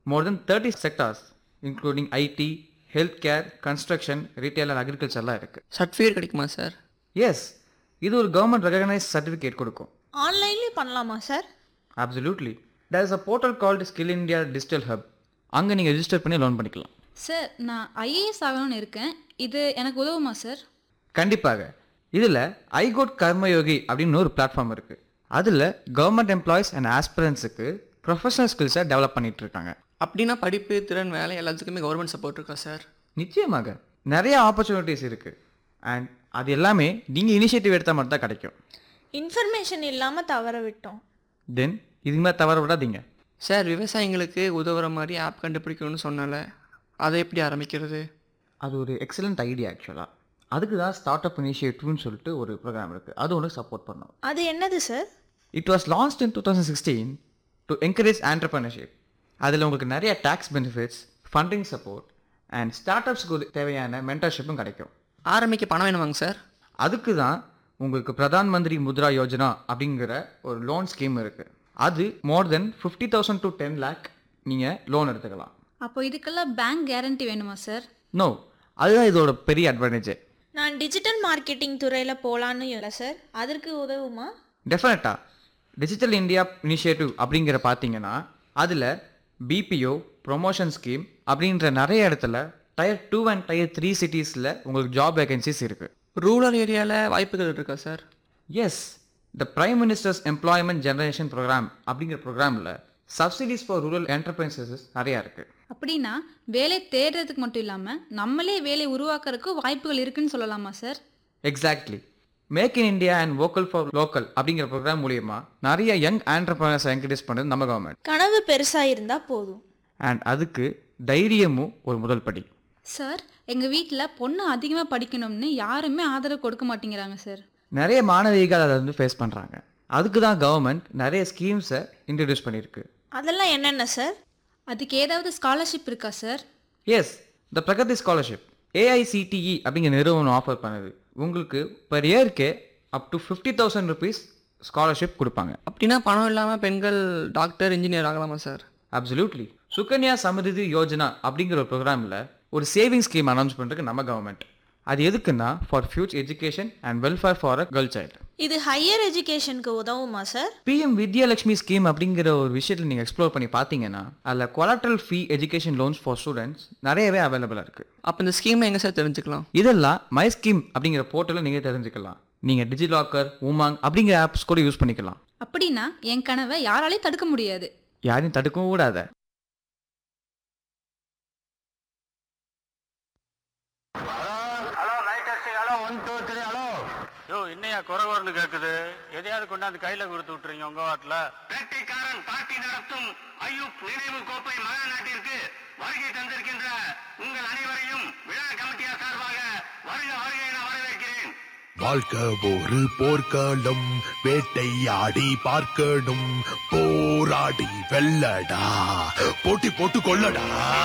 more than 30 sectors including IT, healthcare, construction, retail and agriculture எல்லாம் இருக்கு certificate கிடைக்குமா sir yes இது ஒரு கவர்மெண்ட் ரெகனைஸ் சர்டிஃபிகேட் கொடுக்கும் ஆன்லைன்லேயும் பண்ணலாமா sir absolutely there is a portal called skill India digital hub அங்கே நீங்கள் ரெஜிஸ்டர் பண்ணி லோன் பண்ணிக்கலாம் சார் நான் ஐஏஎஸ் ஆகணும்னு இருக்கேன் இது எனக்கு உதவுமா சார் கண்டிப்பாக இதில் ஐகோட் கர்மயோகி அப்படின்னு ஒரு பிளாட்ஃபார்ம் இருக்குது அதில் கவர்மெண்ட் எம்ப்ளாயிஸ் அண்ட் ஆஸ்பிரன்ஸுக்கு ப்ரொஃபஷனல் ஸ்கில்ஸை டெவலப் பண்ணிட்டு இருக்காங்க அப்படின்னா படிப்பு திறன் வேலை எல்லாத்துக்குமே கவர்மெண்ட் சப்போர்ட் இருக்கா சார் நிச்சயமாக நிறைய ஆப்பர்ச்சுனிட்டிஸ் இருக்குது அண்ட் அது எல்லாமே நீங்கள் இனிஷியேட்டிவ் எடுத்தால் மட்டும் தான் கிடைக்கும் இன்ஃபர்மேஷன் இல்லாமல் தவற விட்டோம் தென் இதுக்கு மேலே தவற விடாதீங்க சார் விவசாயிங்களுக்கு உதவுற மாதிரி ஆப் கண்டுபிடிக்கணும்னு சொன்னால அதை எப்படி ஆரம்பிக்கிறது அது ஒரு எக்ஸலண்ட் ஐடியா ஆக்சுவலாக அதுக்கு தான் ஸ்டார்ட் அப் இனிஷியேட்டிவ்னு சொல்லிட்டு ஒரு ப்ரோக்ராம் இருக்குது அது ஒன்று சப்போர்ட் பண்ணோம் அது என்னது sir it was launched in two thousand sixteen to encourage entrepreneurship அதில் உங்களுக்கு நிறைய tax benefits funding support and ஸ்டார்ட் அப்ஸ்க்கு தேவையான மென்டர்ஷிப்பும் கிடைக்கும் ஆரம்பிக்க பணம் வேணுமாங்க சார் அதுக்கு தான் உங்களுக்கு பிரதான் மந்திரி முத்ரா யோஜனா அப்படிங்கிற ஒரு லோன் ஸ்கீம் இருக்குது அது more than fifty thousand to ten lakh நீங்கள் லோன் எடுத்துக்கலாம் அப்போ இதுக்கெல்லாம் பேங்க் கேரண்டி வேணுமா சார் நோ அதுதான் இதோட பெரிய அட்வான்டேஜே நான் டிஜிட்டல் மார்க்கெட்டிங் துறையில் போகலான்னு இல்லை சார் அதற்கு உதவுமா டெஃபினட்டாக டிஜிட்டல் இந்தியா இனிஷியேட்டிவ் அப்படிங்கிற பார்த்தீங்கன்னா அதில் பிபிஓ ப்ரொமோஷன் ஸ்கீம் அப்படின்ற நிறைய இடத்துல tier two and tier three சிட்டிஸில் உங்களுக்கு ஜாப் வேகன்சிஸ் இருக்குது ரூரல் ஏரியாவில் வாய்ப்புகள் இருக்கா sir yes the prime minister's employment generation programme அப்படிங்கிற ப்ரோக்ராமில் சப்சிடிஸ் ஃபார் ரூரல் என்டர்பிரைசஸ் நிறையா இருக்குது அப்படின்னா வேலை தேடுறதுக்கு மட்டும் இல்லாமல் நம்மளே வேலை உருவாக்குறதுக்கு வாய்ப்புகள் இருக்குன்னு சொல்லலாமா sir exactly make in India and vocal for local அப்படிங்கிற ப்ரோக்ராம் மூலியமா நிறைய யங் ஆண்டர்பிரினர்ஸை என்கரேஜ் பண்ணுறது நம்ம கவர்மெண்ட் கனவு பெருசாக இருந்தால் போதும் அண்ட் அதுக்கு தைரியமும் ஒரு முதல் படி சார் எங்கள் வீட்டில் பொண்ணு அதிகமாக படிக்கணும்னு யாருமே ஆதரவு கொடுக்க மாட்டேங்கிறாங்க சார் நிறைய மாணவிகள் அதை வந்து ஃபேஸ் பண்ணுறாங்க அதுக்கு தான் கவர்மெண்ட் நிறைய ஸ்கீம்ஸை இன்ட்ரடியூஸ் பண்ணியிருக்கு அதெல்லாம் என்னென்ன சார் அதுக்கு ஏதாவது ஸ்காலர்ஷிப் இருக்கா sir yes the Pragati scholarship AICTE அப்படிங்கிற நிறுவனம் ஆஃபர் பண்ணுது உங்களுக்கு பர் இயர்க்கே up to fifty thousand rupees scholarship கொடுப்பாங்க அப்படின்னா பணம் இல்லாமல் பெண்கள் டாக்டர் இன்ஜினியர் ஆகலாமா சார் அப்சல்யூட்லி சுகன்யா சமரிதி யோஜனா அப்படிங்கிற ஒரு ப்ரோக்ராமில் ஒரு சேவிங் ஸ்கீம் அனௌன்ஸ் பண்ணுறதுக்கு நம்ம கவர்மெண்ட் அது எதுக்குன்னா for future education and welfare for a girl child இது ஹையர் எஜுகேஷனுக்கு உதவுமா சார் பிஎம் வித்யாலட்சுமி ஸ்கீம் அப்படிங்கிற ஒரு விஷயத்தில் நீங்கள் எக்ஸ்ப்ளோர் பண்ணி பார்த்தீங்கன்னா அதில் collateral free education loans for students நிறையவே அவைலபிளாக இருக்குது அப்போ இந்த ஸ்கீமை எங்கே சார் தெரிஞ்சுக்கலாம் இதெல்லாம் மை ஸ்கீம் அப்படிங்கிற போர்ட்டலில் நீங்கள் தெரிஞ்சுக்கலாம் நீங்கள் டிஜிலாக்கர் உமாங் அப்படிங்கிற ஆப்ஸ் கூட யூஸ் பண்ணிக்கலாம் அப்படின்னா என் கனவை யாராலையும் தடுக்க முடியாது யாரையும் தடுக்கவும் கூடாத hello light testing hello one two three hello yo என்னையா குறவர்னு கேக்குது எதையாவது கொண்டாந்து கையில கொடுத்து விட்டுறீங்க உங்க வாட்டில் வேட்டைக்காரன் பார்ட்டி நடத்தும் ஐயூப் நினைவு கோப்பை மகா நாட்டிற்கு வருகை தந்திருக்கின்ற உங்கள் அனைவரையும் விழா கமிட்டியார் சார்பாக வருக வருகை என வரவேற்கிறேன் வாழ்க்கை ஒரு போர்க்களம் வேட்டையாடி பார்க்கணும் போராடி வெல்லடா போட்டி போட்டு கொள்ளடா